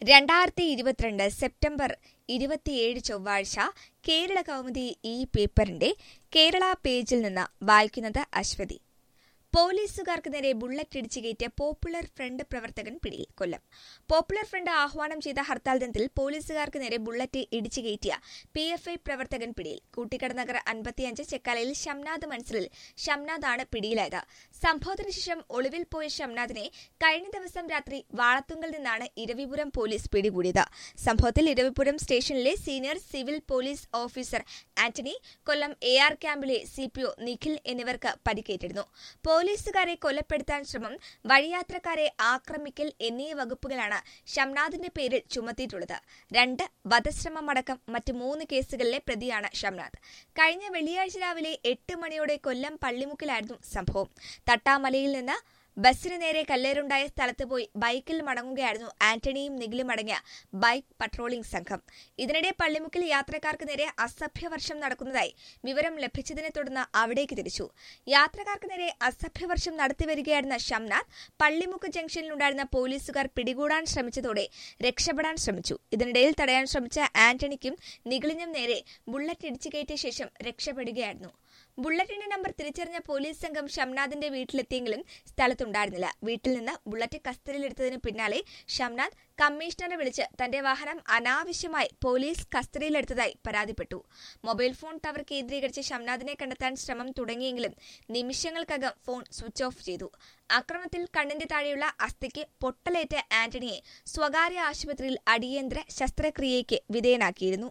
രണ്ടായിരത്തി ഇരുപത്തിരണ്ട് സെപ്റ്റംബർ ഇരുപത്തിയേഴ് ചൊവ്വാഴ്ച കേരള കൗമുദി ഈ പേപ്പറിന്റെ കേരള പേജിൽ നിന്ന് വായിക്കുന്നത് അശ്വതി പോലീസുകാർക്ക് നേരെ ബുള്ളറ്റ് ഇടിച്ചു കയറ്റിയ പോപ്പുലർ ഫ്രണ്ട് പ്രവർത്തകൻ പിടിയിൽ കൊല്ലം പോപ്പുലർ ഫ്രണ്ട് ആഹ്വാനം ചെയ്ത ഹർത്താൽ ദിനത്തിൽ പോലീസുകാർക്ക് നേരെ ബുള്ളറ്റ് ഇടിച്ചു കയറ്റിയ പി എഫ് ഐ പ്രവർത്തകൻ പിടിയിൽ കൂട്ടിക്കട നഗർ അൻപത്തിയഞ്ച് ചെക്കാലയിൽ ഷംനാദ് മൻസലിൽ ഷംനാദാണ് പിടിയിലായത് സംഭവത്തിന് ശേഷം ഒളിവിൽ പോയ ഷംനാദിനെ കഴിഞ്ഞ ദിവസം രാത്രി വാളത്തുങ്കൽ നിന്നാണ് ഇരവിപുരം പോലീസ് പിടികൂടിയത് സംഭവത്തിൽ ഇരവിപുരം സ്റ്റേഷനിലെ senior civil police officer Antony Kollam A R ക്യാമ്പിലെ സി പി ഒ നിഖിൽ എന്നിവർക്ക് പരിക്കേറ്റിരുന്നു പോലീസുകാരെ കൊലപ്പെടുത്താൻ ശ്രമം വഴിയാത്രക്കാരെ ആക്രമിക്കൽ എന്നീ വകുപ്പുകളാണ് ഷംനാദിന്റെ പേരിൽ ചുമത്തിയിട്ടുള്ളത് രണ്ട് വധശ്രമമടക്കം മറ്റ് മൂന്ന് കേസുകളിലെ പ്രതിയാണ് ഷംനാദ് കഴിഞ്ഞ വെള്ളിയാഴ്ച രാവിലെ എട്ട് മണിയോടെ കൊല്ലം പള്ളിമുക്കിലായിരുന്നു സംഭവം തട്ടാമലയിൽ നിന്ന് ബസ്സിന് നേരെ കല്ലേറുണ്ടായ സ്ഥലത്ത് പോയി ബൈക്കിൽ മടങ്ങുകയായിരുന്നു ആന്റണിയും നിഖിലും അടങ്ങിയ ബൈക്ക് പട്രോളിംഗ് സംഘം ഇതിനിടെ പള്ളിമുക്കിൽ യാത്രക്കാർക്ക് നേരെ അസഭ്യവർഷം നടക്കുന്നതായി വിവരം ലഭിച്ചതിനെ തുടർന്ന് അവിടേക്ക് തിരിച്ചു യാത്രക്കാർക്ക് നേരെ അസഭ്യവർഷം നടത്തിവരികയായിരുന്ന ഷംനാഥ് പള്ളിമുക്ക് ജംഗ്ഷനിലുണ്ടായിരുന്ന പോലീസുകാർ പിടികൂടാൻ ശ്രമിച്ചതോടെ രക്ഷപ്പെടാൻ ശ്രമിച്ചു ഇതിനിടയിൽ തടയാൻ ശ്രമിച്ച ആന്റണിക്കും നിഖിലിനും നേരെ ബുള്ളറ്റ് ഇടിച്ചു കയറ്റിയ ശേഷം രക്ഷപ്പെടുകയായിരുന്നു ബുള്ളറ്റിന്റെ നമ്പർ തിരിച്ചറിഞ്ഞ പോലീസ് സംഘം ഷംനാദിന്റെ വീട്ടിലെത്തിയെങ്കിലും സ്ഥലത്തുണ്ടായിരുന്നില്ല വീട്ടിൽ നിന്ന് ബുള്ളറ്റ് കസ്റ്റഡിയിലെടുത്തതിന് പിന്നാലെ ഷംനാദ് കമ്മീഷണറെ വിളിച്ച് തന്റെ വാഹനം അനാവശ്യമായി പോലീസ് കസ്റ്റഡിയിലെടുത്തതായി പരാതിപ്പെട്ടു മൊബൈൽ ഫോൺ ടവർ കേന്ദ്രീകരിച്ച് ഷംനാദിനെ കണ്ടെത്താൻ ശ്രമം തുടങ്ങിയെങ്കിലും നിമിഷങ്ങൾക്കകം ഫോൺ സ്വിച്ച് ഓഫ് ചെയ്തു ആക്രമണത്തിൽ കണ്ണിന്റെ താഴെയുള്ള അസ്ഥിക്ക് പൊട്ടലേറ്റ ആന്റണിയെ സ്വകാര്യ ആശുപത്രിയിൽ അടിയന്തര ശസ്ത്രക്രിയയ്ക്ക് വിധേയനാക്കിയിരുന്നു